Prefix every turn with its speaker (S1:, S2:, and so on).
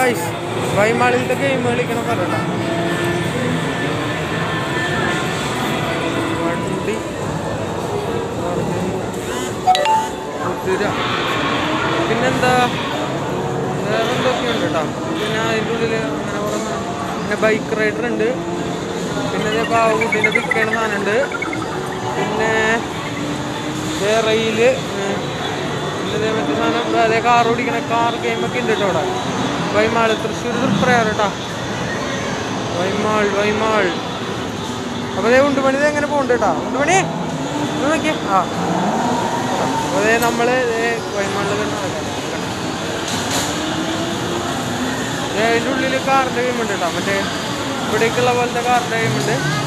S1: Guys വൈമാളിലത്തെ game കളിക്കണ പറയണ്ട വണ്ടി കുതിര പിന്നെന്താ വേറെ എന്തൊക്കെയുണ്ട് കേട്ടോ പിന്നെ അതിൻ്റെ ഉള്ളിൽ അങ്ങനെ കുറെ പിന്നെ ബൈക്ക് റൈഡർ ഉണ്ട് പിന്നെ ഇതേ പാവക്കുട്ടീൻ്റെ പിക്കണ സാധനമുണ്ട് പിന്നെ ഇതേ റെയില് ഉം. പിന്നെ ഇതേ മറ്റേ സാധനം ഇതാ അതേ കാർ ഓടിക്കണ കാർ ഗെയിമൊക്കെ ഉണ്ട് കേട്ടോ അവിടെ വൈമാൾ തൃശ്ശൂർ തൃപ്രയാറ് കേട്ടോ വൈമാൾ വൈമാൾ അപ്പോൾ അതേ ഉണ്ടുമണി ഇത് എങ്ങനെ പോകുന്നുണ്ട് കേട്ടോ ഉണ്ടുമണി ഇത് നോക്കിയേ ആ അപ്പോൾ അതേ നമ്മൾ വൈമാളിൽ തന്നെ നടക്കാം അതിൻ്റെ ഉള്ളിൽ കാറിൻ്റെ ഗെയിം ഉണ്ട് കേട്ടോ മറ്റേ ഇവിടേക്കുള്ള പോലത്തെ കാറിൻ്റെ ഗെയിം ഉണ്ട്